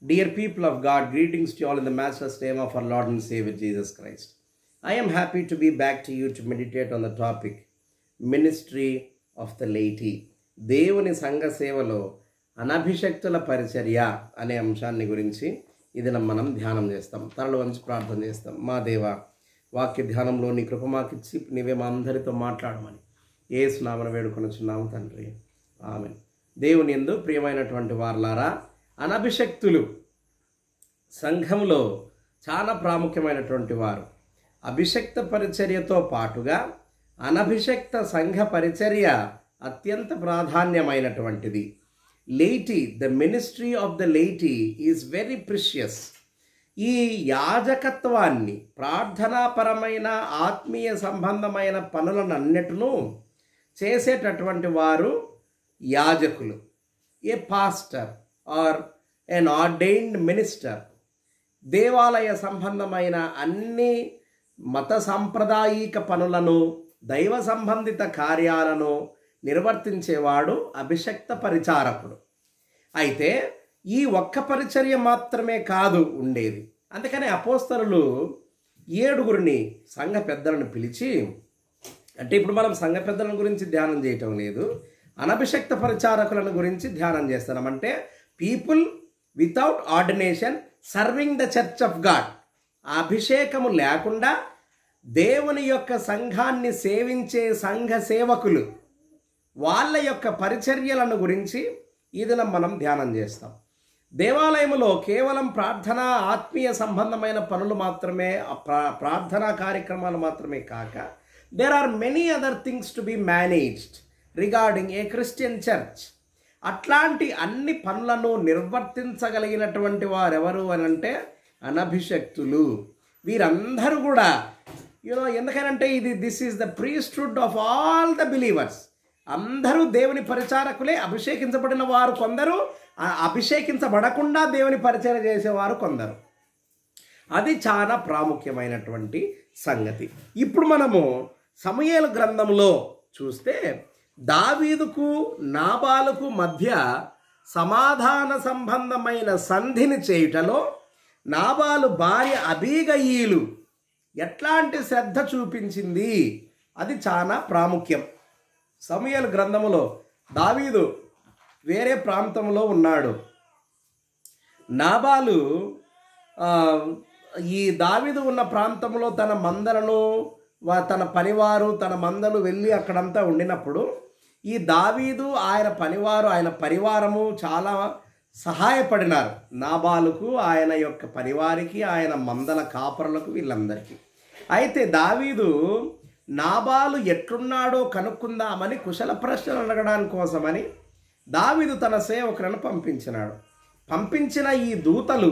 Dear people of God, greetings to you all in the matchless name of our Lord and Savior Jesus Christ. I am happy to be back to you to meditate on the topic Ministry of the Laity. దేవుని సంఘ సేవలో అనభిషక్తుల పరిచర్య అనే అంశాన్ని గురించి ఇది మనం ధ్యానం చేస్తాం తరలు వంచి ప్రార్థన చేస్తాం మా దేవ వాక్య ధ్యానంలో నీ కృప మాకిచ్చి నీవే మా అందరితో మాట్లాడమని ఏ స్నామన వేడుకొనుచున్నాము తండ్రి ఆమె దేవుని ఎందు ప్రియమైనటువంటి వారలారా అనభిషక్తులు సంఘంలో చాలా ప్రాముఖ్యమైనటువంటి వారు అభిషక్త పరిచర్యతో పాటుగా అనభిషక్త సంఘ పరిచర్య అత్యంత ప్రాధాన్యమైనటువంటిది laity the ministry of the laity is very precious ఈ యాజకత్వాన్ని ప్రార్థనాపరమైన ఆత్మీయ సంబంధమైన పనులను అన్నిటినూ చేసేటటువంటి వారు యాజకులు a pastor or an ordained minister దేవాలయ సంబంధమైన అన్ని మత సాంప్రదాయిక పనులను దైవ సంబంధిత కార్యాలను నిర్వర్తించేవాడు అభిషక్త పరిచారకుడు అయితే ఈ ఒక్క పరిచర్య మాత్రమే కాదు ఉండేది అందుకని అపోస్తలు ఏడుగురిని సంఘ పెద్దలను పిలిచి అంటే ఇప్పుడు మనం సంఘ పెద్దల గురించి ధ్యానం చేయటం లేదు అనభిషక్త పరిచారకులను గురించి ధ్యానం చేస్తున్నాం అంటే people without ordination serving the church of God ఆ అభిషేకము లేకుండా దేవుని యొక్క సంఘాన్ని సేవించే సంఘ సేవకులు వాళ్ళ యొక్క పరిచర్యలను గురించి ఈ దినం మనం ధ్యానం చేస్తాం దేవాలయంలో కేవలం ప్రార్థన ఆత్మీయ సంబంధమైన పనులు మాత్రమే ప్రా- ప్రార్థనా కార్యక్రమాలు మాత్రమే కాక there are many other things to be managed regarding a Christian church అట్లాంటి అన్ని పనులను నిర్వర్తించగలిగినటువంటి వారెవరు అని అంటే అనభిషక్తులు వీరందరూ కూడా యూనో ఎందుకనంటే ఇది this is the priesthood of all the believers అందరూ దేవుని పరిచారకులే అభిషేకించబడిన వారు కొందరు ఆ అభిషేకించబడకుండా దేవుని పరిచయం చేసేవారు కొందరు అది చాలా ప్రాముఖ్యమైనటువంటి సంగతి ఇప్పుడు మనము సమయల గ్రంథంలో చూస్తే దావీదుకు నాబాలుకు మధ్య సమాధాన సంబంధమైన సంధిని చేయుటలో నాబాలు భార్య అబీగయీలు ఎట్లాంటి శ్రద్ధ చూపించింది అది చాలా ప్రాముఖ్యం సమయల గ్రంథములో దావీదు వేరే ప్రాంతంలో ఉన్నాడు నాబాలు ఆ, ఈ దావీదు ఉన్న ప్రాంతంలో తన మందలను వా- తన పనివారు తన మందలు వెళ్ళి అక్కడంతా ఉండినప్పుడు ఈ దావీదు ఆయన పనివారు ఆయన పరివారము చాలా సహాయపడినారు నాబాలుకు ఆయన యొక్క పరివారికి ఆయన మందల కాపరులకు వీళ్ళందరికీ అయితే దావీదు నాబాలు ఎట్లున్నాడో కనుక్కుందామని కుశల ప్రశ్నలు అడగడానికి కోసమని దావీదు తన సేవకులను పంపించినాడు పంపించిన ఈ దూతలు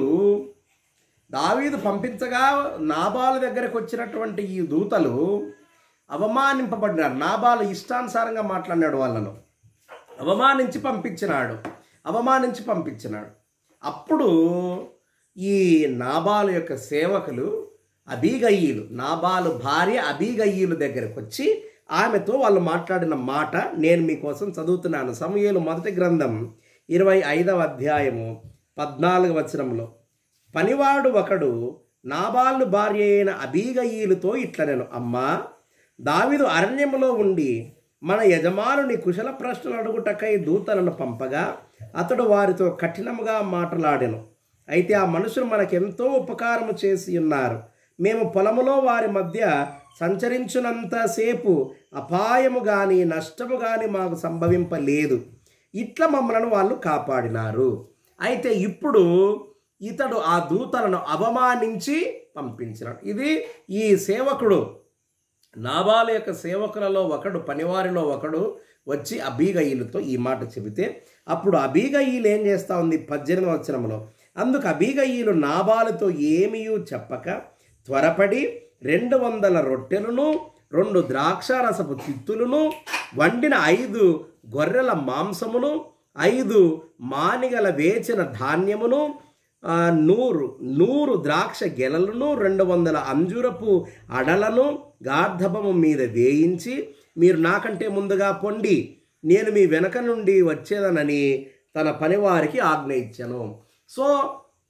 దావీదు పంపించగా నాబాలు దగ్గరకు వచ్చినటువంటి ఈ దూతలు అవమానింపబడినారు నాబాలు ఇష్టానుసారంగా మాట్లాడినాడు వాళ్ళను అవమానించి పంపించినాడు అవమానించి పంపించినాడు అప్పుడు ఈ నాబాలు యొక్క సేవకులు అబీగయ్యలు నాబాలు భార్య అబీగయ్యలు దగ్గరకు వచ్చి ఆమెతో వాళ్ళు మాట్లాడిన మాట నేను మీకోసం చదువుతున్నాను సమూహలు మొదటి గ్రంథం ఇరవై ఐదవ అధ్యాయము పద్నాలుగు వచనంలో పనివాడు ఒకడు నాబాలు భార్య అయిన అబీగయీలుతో ఇట్ల నేను అమ్మా దావిదు అరణ్యములో ఉండి మన యజమానుని కుశల ప్రశ్నలు అడుగుటకై దూతలను పంపగా అతడు వారితో కఠినముగా మాట్లాడెను అయితే ఆ మనుషులు మనకెంతో ఉపకారము చేసి ఉన్నారు మేము పొలములో వారి మధ్య సంచరించినంతసేపు అపాయము కానీ నష్టము కానీ మాకు సంభవింపలేదు ఇట్లా మమ్మలను వాళ్ళు కాపాడినారు అయితే ఇప్పుడు ఇతడు ఆ దూతలను అవమానించి పంపించినాడు ఇది ఈ సేవకుడు నాబాల యొక్క సేవకులలో ఒకడు పనివారిలో ఒకడు వచ్చి అబీగయిలతో ఈ మాట చెబితే అప్పుడు అబీగయిలు ఏం చేస్తా ఉంది పద్దెనిమిది వచనంలో అందుకు అబీగయిలు నాబాలుతో ఏమీయూ చెప్పక త్వరపడి రెండు వందల రొట్టెలను రెండు ద్రాక్షారసపు తిత్తులను వండిన ఐదు గొర్రెల మాంసమును ఐదు మానిగల వేచిన ధాన్యమును ఆ, నూరు నూరు ద్రాక్ష గెలలను రెండు వందల అంజూరపు అడలను గార్ధపము మీద వేయించి మీరు నాకంటే ముందుగా పొండి నేను మీ వెనక నుండి వచ్చేదనని తన పనివారికి ఆజ్ఞ ఇచ్చాను సో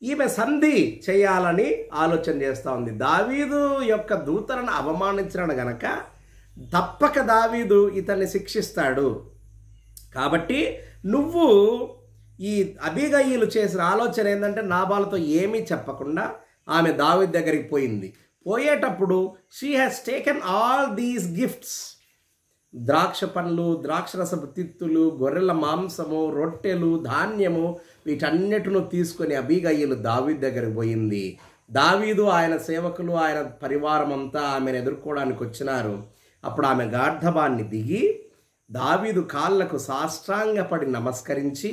ఈమె సంధి చేయాలని ఆలోచన చేస్తూ ఉంది దావీదు యొక్క దూతలను అవమానించడం గనక తప్పక దావీదు ఇతన్ని శిక్షిస్తాడు కాబట్టి నువ్వు ఈ అభిగయ్యులు చేసిన ఆలోచన ఏంటంటే నాబాలతో ఏమీ చెప్పకుండా ఆమె దావీద్ దగ్గరికి పోయింది పోయేటప్పుడు she has taken all these gifts ద్రాక్ష పండ్లు ద్రాక్షరసపు తిత్తులు గొర్రెల మాంసము రొట్టెలు ధాన్యము వీటన్నిటిను తీసుకొని అబీగయ్యలు దావీద్ దగ్గరికి పోయింది దావీదు ఆయన సేవకులు ఆయన పరివారం అంతా ఆమెను ఎదుర్కోవడానికి వచ్చినారు అప్పుడు ఆమె గార్ధబాన్ని దిగి దావీదు కాళ్ళకు సాష్టాంగపడి నమస్కరించి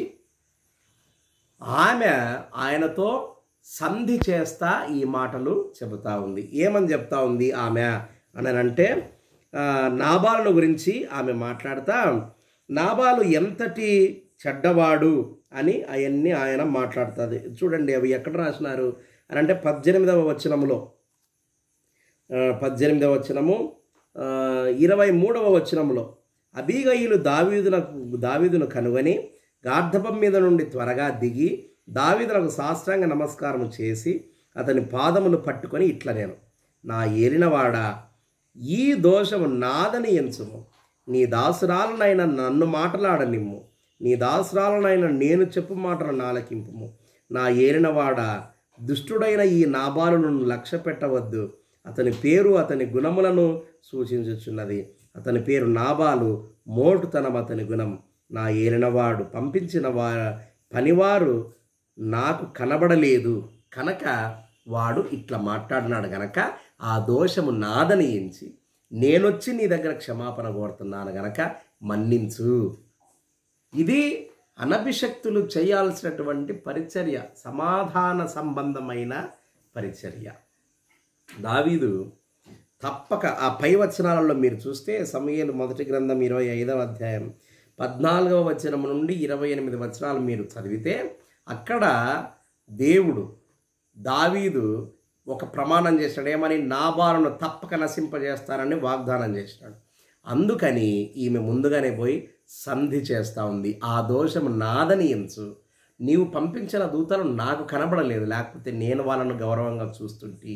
ఆమె ఆయనతో సంధి చేస్తా ఈ మాటలు చెబుతా ఉంది ఏమని చెప్తా ఉంది ఆమె అని అంటే ఆ, నాబాలును గురించి ఆమె మాట్లాడతా నాబాలు ఎంతటి చెడ్డవాడు అని అవన్నీ ఆయన మాట్లాడుతుంది చూడండి అవి ఎక్కడ రాసినారు అని అంటే పద్దెనిమిదవ వచనములో ఆ, పద్దెనిమిదవ వచనము ఆ, ఇరవై మూడవ వచనంలో అబీగయిలు దావీదునకు దావీదును కనుగొని గార్ధపం మీద నుండి త్వరగా దిగి దావీదులకు సాష్టాంగ నమస్కారం చేసి అతని పాదములు పట్టుకొని ఇట్ల నేను నా ఏలినవాడా ఈ దోషము నాదని ఎంచుము నీ దాసురాలనైన నన్ను మాటలాడనిమ్ము నీ దాసురాలనైన నేను చెప్పు మాటలు నాలకింపుము నా ఏలినవాడ దుష్టుడైన ఈ నాబాలును లక్ష్య పెట్టవద్దు అతని పేరు అతని గుణములను సూచించుచున్నది అతని పేరు నాబాలు మోటుతనం అతని గుణం నా ఏలినవాడు పంపించిన వా పనివారు నాకు కనబడలేదు కనుక వాడు ఇట్లా మాట్లాడినాడు గనక ఆ దోషము నాదని ఎంచి నేనొచ్చి నీ దగ్గర క్షమాపణ కోరుతున్నాను గనక మన్నించు ఇది అనభిషక్తులు చేయాల్సినటువంటి పరిచర్య సమాధాన సంబంధమైన పరిచర్య దావీదు తప్పక ఆ పై వచనాలలో మీరు చూస్తే సమయలు మొదటి గ్రంథం ఇరవై ఐదవ అధ్యాయం పద్నాలుగవ వచనం నుండి ఇరవై ఎనిమిది వచనాలు మీరు చదివితే అక్కడ దేవుడు దావీదు ఒక ప్రమాణం చేశాడు ఏమని నాబాలను తప్పక నశింపజేస్తానని వాగ్దానం చేసినాడు అందుకని ఈమె ముందుగానే పోయి సంధి చేస్తూ ఉంది ఆ దోషం నాదని ఎంచు నీవు పంపించిన దూతలు నాకు కనబడలేదు లేకపోతే నేను వాళ్ళను గౌరవంగా చూస్తుంటే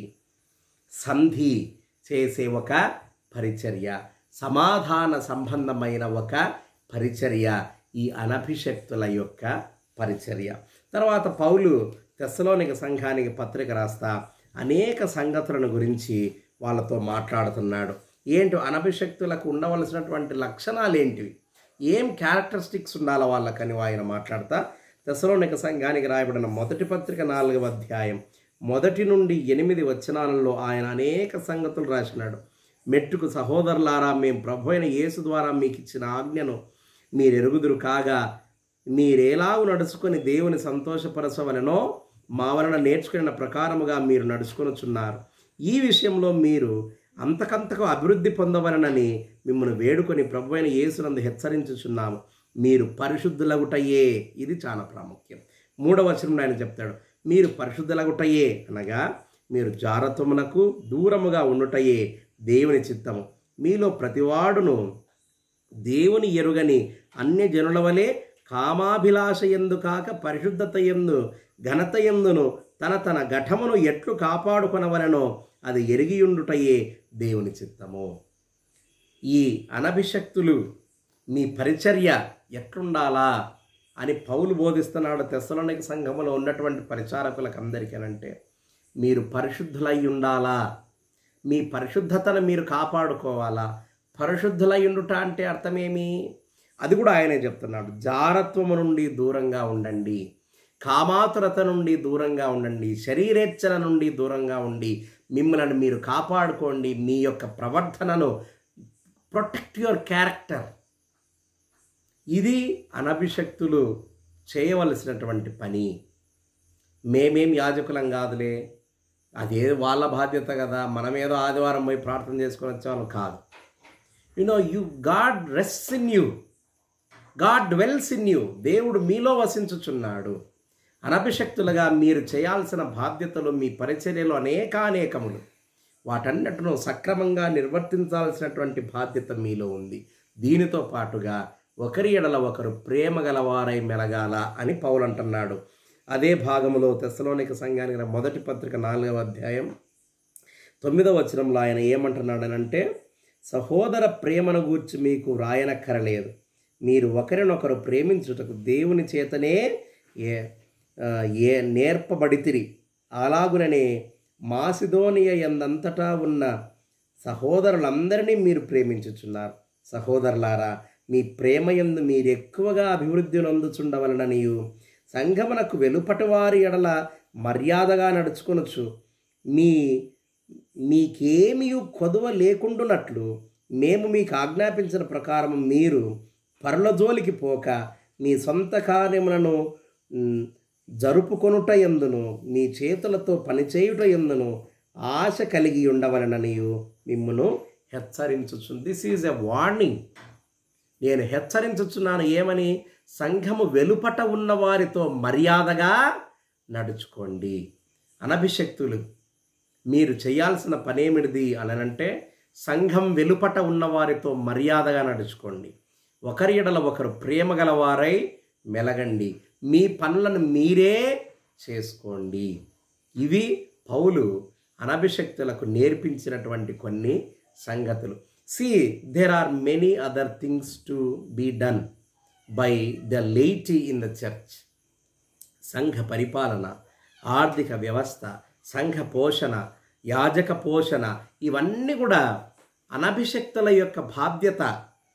సంధి చేసే ఒక పరిచర్య సమాధాన సంబంధమైన ఒక పరిచర్య ఈ అనభిషక్తుల యొక్క పరిచర్య తర్వాత పౌలు తెస్సలోనిక సంఘానికి పత్రిక రాస్తా అనేక సంగతులను గురించి వాళ్ళతో మాట్లాడుతున్నాడు ఏంటి అనభిషక్తులకు ఉండవలసినటువంటి లక్షణాలు ఏంటివి ఏం క్యారెక్టరిస్టిక్స్ ఉండాలి వాళ్ళకని ఆయన మాట్లాడతా తెసలోనిక సంఘానికి రాయబడిన మొదటి పత్రిక నాలుగవ అధ్యాయం మొదటి నుండి ఎనిమిది వచనాలలో ఆయన అనేక సంగతులు రాసినాడు మెట్టుకు సహోదరులారా మేము ప్రభు అయిన యేసు ద్వారా మీకు ఇచ్చిన ఆజ్ఞను మీరు ఎరుగుదురు కాగా మీరేలాగు నడుచుకొని దేవుని సంతోషపరచవలనో మా వలన నేర్చుకున్న ప్రకారముగా మీరు నడుచుకొనుచున్నారు ఈ విషయంలో మీరు అంతకంతకు అభివృద్ధి పొందవలనని మిమ్మల్ని వేడుకొని ప్రభు అయిన యేసునందు హెచ్చరించుచున్నాము మీరు పరిశుద్ధులగుటయే ఇది చాలా ప్రాముఖ్యం మూడవ వచనంలో ఆయన చెప్తాడు మీరు పరిశుద్ధులగుటయే అనగా మీరు జారత్వమునకు దూరముగా ఉండుటయే దేవుని చిత్తము మీలో ప్రతివాడును దేవుని ఎరుగని అన్య జనుల వలె కామాభిలాష ఎందు కాక పరిశుద్ధత ఎందు ఘనత ఎందును తన తన ఘటమును ఎట్లు కాపాడుకొనవలనో అది ఎరిగియుండుటయే దేవుని చిత్తము ఈ అనభిషక్తులు మీ పరిచర్య ఎట్లుండాలా అని పౌలు బోధిస్తున్నాడు తెస్సలోనిక సంఘములో ఉన్నటువంటి పరిచారకులకు అందరికీనంటే మీరు పరిశుద్ధులై ఉండాలా మీ పరిశుద్ధతను మీరు కాపాడుకోవాలా పరిశుద్ధులై ఉండుట అంటే అర్థమేమి అది కూడా ఆయనే చెప్తున్నాడు జారత్వము నుండి దూరంగా ఉండండి కామాతురత నుండి దూరంగా ఉండండి శరీరేచ్ఛల నుండి దూరంగా ఉండి మిమ్మల్ని మీరు కాపాడుకోండి మీ యొక్క ప్రవర్తనను ప్రొటెక్ట్ యువర్ క్యారెక్టర్ ఇది అనభిషక్తులు చేయవలసినటువంటి పని మేమేం యాజకులం కాదులే అదే వాళ్ళ బాధ్యత కదా మనమేదో ఆదివారం పోయి ప్రార్థన చేసుకొని వచ్చేవాళ్ళం కాదు you know you God rest in you God dwells in you దేవుడు మీలో వసించుచున్నాడు అనభిషక్తులుగా మీరు చేయాల్సిన బాధ్యతలు మీ పరిచర్యలో అనేకానేకములు వాటన్నిటిను సక్రమంగా నిర్వర్తించాల్సినటువంటి బాధ్యత మీలో ఉంది దీనితో పాటుగా ఒకరి ఎడల ఒకరు ప్రేమ గలవారై మెలగాల అని పౌలు అంటున్నాడు అదే భాగంలో తెస్సలోనిక సంఘానికి రాసిన మొదటి పత్రిక నాలుగవ అధ్యాయం తొమ్మిదవ వచనంలో ఆయన ఏమంటున్నాడనంటే సహోదర ప్రేమను గూర్చి మీకు రాయనక్కరలేదు మీరు ఒకరినొకరు ప్రేమించుటకు దేవుని చేతనే ఏ ఆ, ఏ నేర్పబడితిరి అలాగుననే మాసిదోనియ ఎందంతటా ఉన్న సహోదరులందరినీ మీరు ప్రేమించుచున్నారు సహోదరులారా మీ ప్రేమ యందు మీరు ఎక్కువగా అభివృద్ధి నొందుచుండవలననియు సంఘమునకు వెలుపటి వారి ఎడల మర్యాదగా నడుచుకొనొచ్చు మీ మీకేమీ కొదువ లేకుండునట్లు మేము మీకు ఆజ్ఞాపించిన ప్రకారం మీరు పరుల జోలికి పోక మీ సొంత కార్యములను మ్, జరుపుకొనుట ఎందును మీ చేతులతో పనిచేయుట ఎందును ఆశ కలిగి ఉండవలననియు మిమ్మును హెచ్చరించుచు దిస్ ఈజ్ ఎ వార్నింగ్ నేను హెచ్చరించుచున్నాను ఏమని సంఘము వెలుపట ఉన్న వారితో మర్యాదగా నడుచుకోండి అనభిషక్తులు మీరు చేయాల్సిన పనేమిటిది అనంటే సంఘం వెలుపట ఉన్న వారితో మర్యాదగా నడుచుకోండి ఒకరి ఎడల ఒకరు ప్రేమ గలవారై మెలగండి మీ పనులను మీరే చేసుకోండి ఇవి పౌలు అనభిషక్తులకు నేర్పించినటువంటి కొన్ని సంగతులు see there are many other things to be done by the laity in the church సంఘ పరిపాలన ఆర్థిక వ్యవస్థ సంఘ పోషణ యాజక పోషణ ఇవన్నీ కూడా అనభిషక్తుల యొక్క బాధ్యత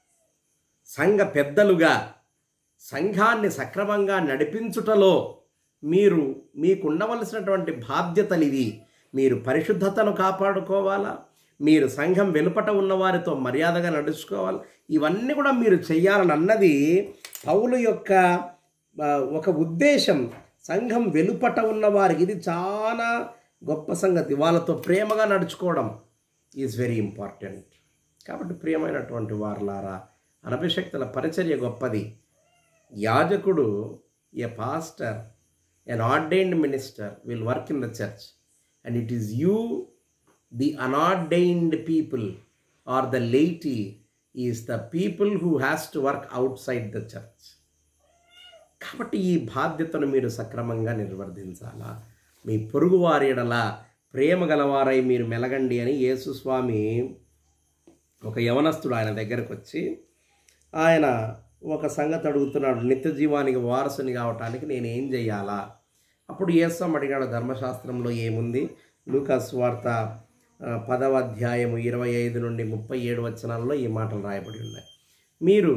సంఘ పెద్దలుగా సంఘాన్ని సక్రమంగా నడిపించుటలో మీరు మీకుండవలసినటువంటి బాధ్యతలు ఇవి మీరు పరిశుద్ధతను కాపాడుకోవాలా మీరు సంఘం వెలుపట ఉన్నవారితో మర్యాదగా నడుచుకోవాలి ఇవన్నీ కూడా మీరు చెయ్యాలని అన్నది పౌలు యొక్క ఆ, ఒక ఉద్దేశం సంఘం వెలుపట ఉన్న వారికి ఇది చాలా గొప్ప సంగతి వాళ్ళతో ప్రేమగా నడుచుకోవడం ఈజ్ వెరీ ఇంపార్టెంట్ కాబట్టి ప్రియమైనటువంటి వారులారా అనభిషక్తుల పరిచర్య గొప్పది యాజకుడు a pastor an ordained minister will work in the church and it is you the unordained people are the laity is the people who has to work outside the church కాబట్టి ఈ బాధ్యతను మీరు సక్రమంగా నిర్వర్తించాలా మీ పొరుగువారి ఎడల ప్రేమ గలవారై మీరు మెలగండి అని యేసుస్వామి ఒక యవనస్తుడు ఆయన దగ్గరకు వచ్చి ఆయన ఒక సంగతి అడుగుతున్నాడు నిత్య జీవానికి వారసుని కావటానికి నేను ఏం చేయాలా అప్పుడు యేసం అడిగాడు ధర్మశాస్త్రంలో ఏముంది లూకాస్ వార్త ఆ, పదవ అధ్యాయము ఇరవై ఐదు నుండి ముప్పై ఏడు వచనాల్లో ఈ మాటలు రాయబడి ఉన్నాయి మీరు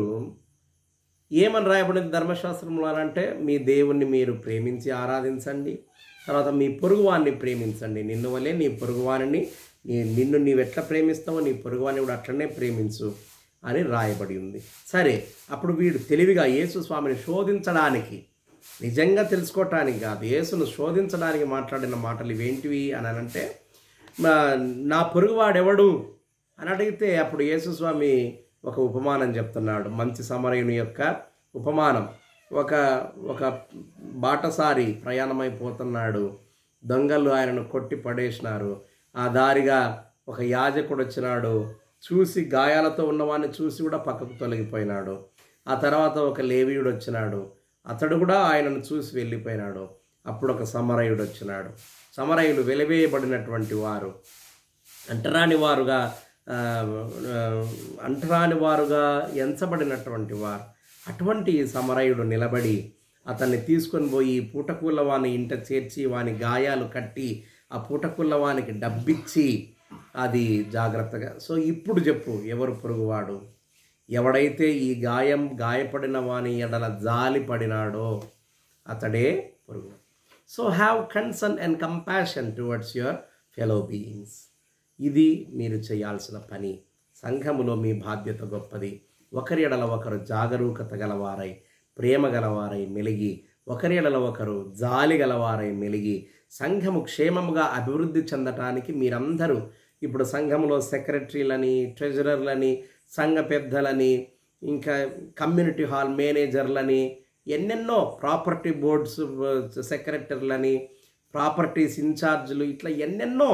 ఏమని రాయబడింది ధర్మశాస్త్రంలో అని అంటే మీ దేవుణ్ణి మీరు ప్రేమించి ఆరాధించండి తర్వాత మీ పొరుగువాన్ని ప్రేమించండి నిన్ను వలే నీ పొరుగువానిని నీ నిన్ను నీవు ఎట్లా ప్రేమిస్తావో నీ పొరుగువాన్ని కూడా అట్లనే ప్రేమించు అని రాయబడి ఉంది సరే అప్పుడు వీడు తెలివిగా యేసు స్వామిని శోధించడానికి నిజంగా తెలుసుకోవటానికి కాదు యేసును శోధించడానికి మాట్లాడిన మాటలు ఇవేంటివి అని అంటే "మా- నా పొరుగువాడెవడు అని అడిగితే అప్పుడు యేసుస్వామి ఒక ఉపమానం చెప్తున్నాడు మంచి సమరయుని యొక్క ఉపమానం ఒక ఒక బాటసారి ప్రయాణమైపోతున్నాడు దొంగలు ఆయనను కొట్టి పడేసినారు ఆ దారిగా ఒక యాజకుడు వచ్చినాడు చూసి గాయాలతో ఉన్నవాడిని చూసి కూడా పక్కకు తొలగిపోయినాడు ఆ తర్వాత ఒక లేవీయుడు వచ్చినాడు అతడు కూడా ఆయనను చూసి వెళ్ళిపోయినాడు అప్పుడు ఒక సమరయుడు వచ్చినాడు సమరయులు వెలివేయబడినటువంటి వారు అంటరాని వారుగా ఆ, ఆ, అంటరాని వారుగా ఎంచబడినటువంటి వారు అటువంటి సమరయుడు నిలబడి అతన్ని తీసుకొని పోయి పూటకూల వాని ఇంట చేర్చి వాని గాయాలు కట్టి ఆ పూటకూల వానికి డబ్బిచ్చి అది జాగ్రత్తగా సో ఇప్పుడు చెప్పు ఎవరు పొరుగువాడు ఎవడైతే ఈ గాయం గాయపడిన వాని ఎడల జాలి పడినాడో అతడే పొరుగు so have concern and compassion towards your fellow beings ఇది మీరు చేయాల్సిన పని సంఘములో మీ బాధ్యత గొప్పది ఒకరి ఎడల ఒకరు జాగరూకత గలవారై ప్రేమ గలవారై మెలిగి ఒకరి ఎడల ఒకరు జాలి గలవారై మెలిగి సంఘము క్షేమముగా అభివృద్ధి చెందటానికి మీరందరూ ఇప్పుడు సంఘంలో సెక్రటరీలని ట్రెజరర్లని సంఘ పెద్దలని ఇంకా కమ్యూనిటీ హాల్ మేనేజర్లని ఎన్నెన్నో ప్రాపర్టీ బోర్డ్స్ సెక్రటరీలని ప్రాపర్టీస్ ఇన్ఛార్జీలు ఇట్లా ఎన్నెన్నో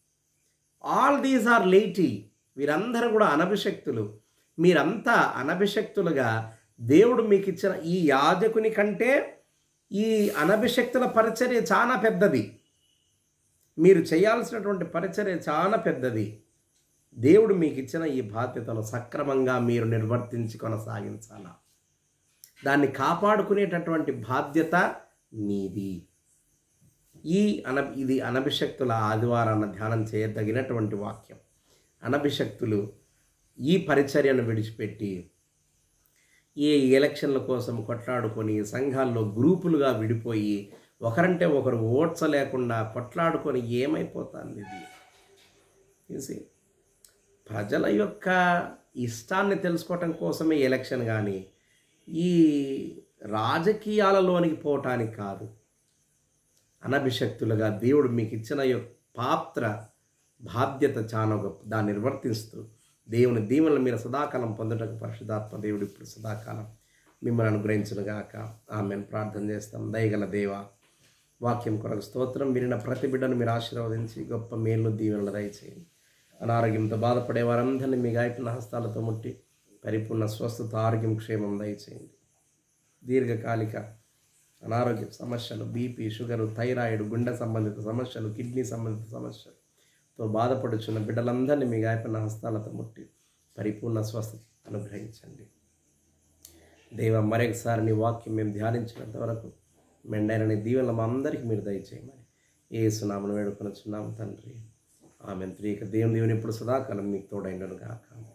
ఆల్ దీస్ ఆర్ లేటీ వీరందరూ కూడా అనభిషక్తులు మీరంతా అనభిషక్తులుగా దేవుడు మీకు ఇచ్చిన ఈ యాజకుని కంటే ఈ అనభిషక్తుల పరిచర్య చాలా పెద్దది మీరు చేయాల్సినటువంటి పరిచర్య చాలా పెద్దది దేవుడు మీకు ఇచ్చిన ఈ బాధ్యతను సక్రమంగా మీరు నిర్వర్తించి కొనసాగించాలా దాన్ని కాపాడుకునేటటువంటి బాధ్యత మీది ఈ అన ఇది అనభిషక్తుల ఆదివారాన్ని ధ్యానం చేయదగినటువంటి వాక్యం అనభిషక్తులు ఈ పరిచర్యను విడిచిపెట్టి ఏ ఎలక్షన్ల కోసం కొట్లాడుకొని సంఘాల్లో గ్రూపులుగా విడిపోయి ఒకరంటే ఒకరు ఓడ్చలేకుండా కొట్లాడుకొని ఏమైపోతుంది ఇది చూసి ప్రజల యొక్క ఇష్టాన్ని తెలుసుకోవటం కోసమే ఎలక్షన్ కానీ ఈ రాజకీయాలలోనికి పోవటానికి కాదు అనభిషక్తులుగా దేవుడు మీకు ఇచ్చిన యొక్క పాత్ర బాధ్యత చాలా గొప్ప దాన్ని నిర్వర్తిస్తూ దేవుని దీవెనలు మీరు సదాకాలం పొందటకు పరిశుధాత్మ దేవుడు ఇప్పుడు సదాకాలం మిమ్మల్ని అనుగ్రహించునుగాక ఆమెను ప్రార్థన చేస్తాం దయగల దేవ వాక్యం కొరకు స్తోత్రం వినిన ప్రతి బిడ్డను మీరు ఆశీర్వదించి గొప్ప మేలు దీవెనలు దయచేయండి అనారోగ్యంతో బాధపడే వారందరినీ మీ గాయకున్న హస్తాలతో ముట్టి పరిపూర్ణ స్వస్థత ఆరోగ్యం క్షేమం దయచేయండి దీర్ఘకాలిక అనారోగ్య సమస్యలు బీపీ షుగరు థైరాయిడ్ గుండె సంబంధిత సమస్యలు కిడ్నీ సంబంధిత సమస్యలతో బాధపడుచున్న బిడ్డలందరినీ మీ గాయపడిన హస్తాలతో ముట్టి పరిపూర్ణ స్వస్థత అనుగ్రహించండి దేవ మరొకసారి నీ వాక్యం మేము ధ్యానించినంత వరకు మెండైన నీ దీవెనలు మా అందరికీ మీరు దయచేయమని ఏ సునామను వేడుకొనుచున్నాం తండ్రి ఆమె త్రీక దేవుని దేవుని ఇప్పుడు సదాకాలం మీకు తోడైండను గాక